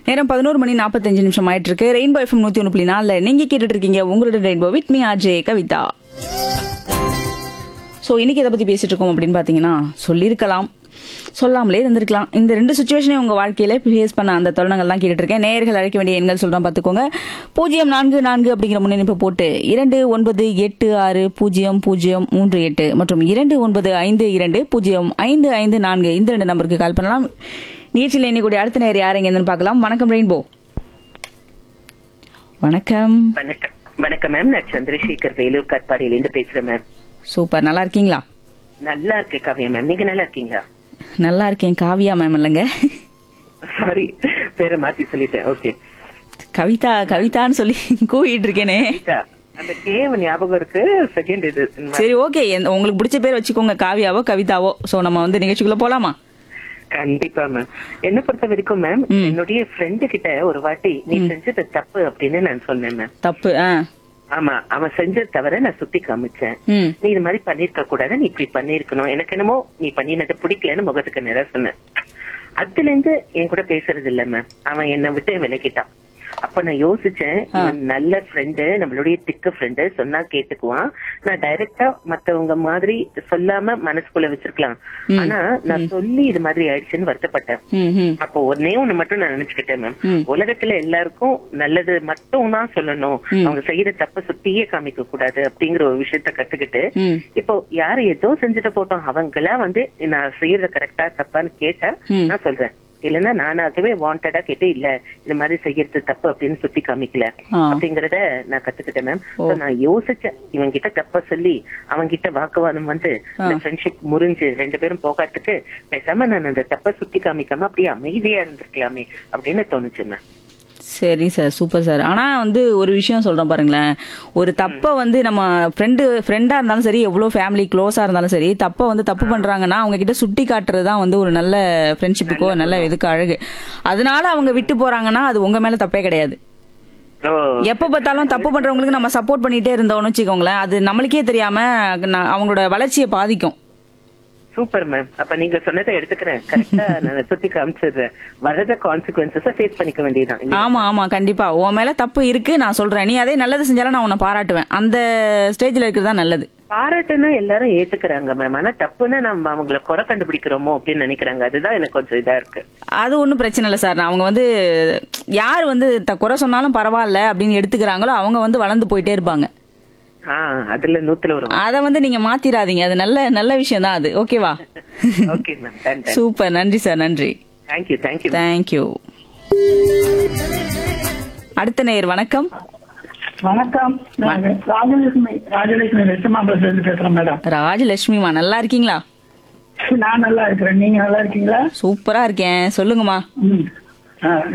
நேரம் பதினோரு மணி நாற்பத்தஞ்சு நிமிஷம் ஆயிட்டு இருக்கு ரெயின்போ எஃப்எம் நூத்தி ஒன்று புள்ளி நாலுல நீங்க கேட்டுட்டு இருக்கீங்க உங்களோட rainbow with me RJ Kavitha so இன்னைக்கு எதை பத்தி பேசிட்டு இருக்கோம் அப்படின்னு பாத்தீங்கன்னா சொல்லியிருக்கலாம் சொல்லாமலே இருந்திருக்கலாம் இந்த ரெண்டு சுச்சுவேஷனையும் உங்க வாழ்க்கையில ஃபேஸ் பண்ண அந்த தருணங்கள் தான் கேட்டுட்டு இருக்கேன் நேயர்கள் அழைக்க வேண்டிய எண்கள் சொல்றேன் பார்த்துக்கோங்க பூஜ்ஜியம் நான்கு நான்கு அப்படிங்கிற முன்னணிப்பு போட்டு இரண்டு ஒன்பது எட்டு ஆறு பூஜ்ஜியம் பூஜ்ஜியம் மூன்று எட்டு மற்றும் இரண்டு ஒன்பது ஐந்து இரண்டு பூஜ்ஜியம் ஐந்து ஐந்து நான்கு இந்த ரெண்டு நம்பருக்கு கால் பண்ணலாம் நிகழ்ச்சியில் இன்னைக்கு அடுத்த நேர் யார் எங்கன்னு பார்க்கலாம் வணக்கம் ரெயின்போ வணக்கம் வணக்கம் வணக்கம் மேம் நான் சந்திரசேகர் வேலூர் கட்பாடியிலேருந்து பேசுறேன் மேம் சூப்பர் நல்லா இருக்கீங்களா நல்லா இருக்கு காவியா மேம் நீங்க நல்லா இருக்கீங்களா நல்லா இருக்கேன் காவியா மேம் இல்லைங்க சாரி பேரை மாத்தி சொல்லிட்டேன் ஓகே கவிதா கவிதான்னு சொல்லி கூவிட்டு இருக்கேனே அந்த கேம் ஞாபகம் இருக்கு செகண்ட் இது சரி ஓகே உங்களுக்கு பிடிச்ச பேர் வச்சுக்கோங்க காவியாவோ கவிதாவோ சோ நம்ம வந்து நிகழ்ச்சிக்குள்ள போலாமா கண்டிப்பா மேம் என்ன பொறுத்த வரைக்கும் மேம் என்னுடைய ஃப்ரெண்டு கிட்ட ஒரு வாட்டி நீ செஞ்சது தப்பு அப்படின்னு நான் சொன்னேன் மேம் தப்பு ஆ ஆமா அவன் செஞ்சது தவிர நான் சுத்தி காமிச்சேன் ம் நீ இது மாதிரி பண்ணிருக்க கூடாது நீ இப்படி பண்ணிருக்கணும் எனக்கு என்னமோ நீ பண்ணினது பிடிக்கலன்னு முகத்துக்கு நேரா சொன்னேன் அதுல இருந்து என் கூட பேசுறது இல்ல மேம் அவன் என்னை விட்டு விலகிட்டான் அப்ப நான் யோசிச்சேன் இவன் நல்ல ஃப்ரெண்டு நம்மளுடைய திக்க ஃப்ரெண்டு சொன்னா கேட்டுக்குவான் நான் டைரக்டா மத்தவங்க மாதிரி சொல்லாம மனசுக்குள்ள வச்சிருக்கலாம் ஆனா நான் சொல்லி இது மாதிரி ஆயிடுச்சுன்னு வருத்தப்பட்டேன் ம் ம் அப்போ ஒன்னே ஒண்ணு மட்டும் நான் நினைச்சுக்கிட்டேன் மேம் ம். உலகத்துல எல்லாருக்கும் நல்லது மட்டும் தான் சொல்லணும் அவங்க செய்யற தப்ப சுத்தியே காமிக்க கூடாது அப்படிங்கிற ஒரு விஷயத்த கத்துக்கிட்டு ம் இப்போ யாரு ஏதோ செஞ்சுட்டு போட்டோம் அவங்களா வந்து நான் செய்யறது கரெக்டா தப்பான்னு கேட்டா ம். நான் சொல்றேன் இல்லன்னா நானாகவே வாண்டடா கேட்டு இல்ல இந்த மாதிரி செய்யறது தப்பு அப்படின்னு சுத்தி காமிக்கல ஆ. அப்படிங்கறத நான் கத்துக்கிட்டேன் மேம் நான் யோசிச்சேன் இவன் கிட்ட தப்ப சொல்லி அவன் கிட்ட வாக்குவாதம் வந்து இந்த ஃப்ரெண்ட்ஷிப் முறிஞ்சு ரெண்டு பேரும் போகாட்டுக்கு பேசாம நான் அந்த தப்ப சுத்தி காமிக்காம அப்படியே அமைதியா இருந்திருக்கலாமே அப்படின்னு தோணுச்சு மேம் சரி சார் சூப்பர் சார் ஆனா வந்து ஒரு விஷயம் சொல்றேன் பாருங்களேன் ஒரு தப்ப வந்து நம்ம ஃப்ரெண்டு ஃப்ரெண்டா இருந்தாலும் சரி எவ்வளவு ஃபேமிலி க்ளோஸா இருந்தாலும் சரி தப்ப வந்து தப்பு பண்றாங்கன்னா அவங்க கிட்ட சுட்டி காட்டுறது தான் வந்து ஒரு நல்ல ஃப்ரெண்ட்ஷிப்புக்கோ நல்ல இதுக்கு அழகு அதனால அவங்க விட்டு போறாங்கன்னா அது உங்க மேல தப்பே கிடையாது ஓ எப்ப பார்த்தாலும் தப்பு பண்றவங்களுக்கு நம்ம சப்போர்ட் பண்ணிட்டே இருந்தோம்னு வச்சுக்கோங்களேன் அது நம்மளுக்கே தெரியாம ந- அவங்களோட வளர்ச்சியை பாதிக்கும் சூப்பர் மேம் அப்ப நீங்க சொன்னதை எடுத்துக்கிறேன் கரெக்டா நான் சுத்தி காமிச்சிடுறேன் வரத கான்சிக்வன்சஸ ஃபேஸ் பண்ணிக்க வேண்டியதுதான் இல்லையா? ஆமா ஆமா கண்டிப்பா உன் மேல தப்பு இருக்கு நான் சொல்றேன் நீ அதே நல்லது செஞ்சாலும் நான் உன்னை பாராட்டுவேன் அந்த ஸ்டேஜ்ல இருக்கிறது தான் நல்லது பாராட்டுன்னா எல்லாரும் ஏத்துக்கிறாங்க மேம் ஆனா தப்புன்னா நம்ம அவங்கள குறை கண்டுபிடிக்கிறோமோ அப்படின்னு நினைக்கிறாங்க அதுதான் எனக்கு கொஞ்சம் இதா இருக்கு அது ஒன்றும் பிரச்சனை இல்லை சார் அவங்க வந்து யார் வந்து த- குறை சொன்னாலும் பரவாயில்ல அப்படின்னு எடுத்துக்கிறாங்களோ அவங்க வந்து வளர்ந்து போயிட்டே இருப்பாங்க ஆஹ் அதுல நூத்துல ஒரு அதை வந்து நீங்க மாத்திராதீங்க அது நல்ல நல்ல விஷயம் தான் அது ஓகேவா okay ma'am done done super நன்றி சார் நன்றி தேங்க்யூ தேங்க்யூ தேங்க்யூ அடுத்த நேயர் வணக்கம் வணக்கம் நான் ராஜலட்சுமி ராஜலட்சுமி வெச்சமாம்பலத்துல இருந்து பேசுறேன் மேடம் ராஜலட்சுமிமா நல்லா இருக்கீங்களா நான் நல்லா இருக்கிறேன் நீங்க நல்லா இருக்கீங்களா சூப்பரா இருக்கேன் சொல்லுங்கம்மா ம். ஆ,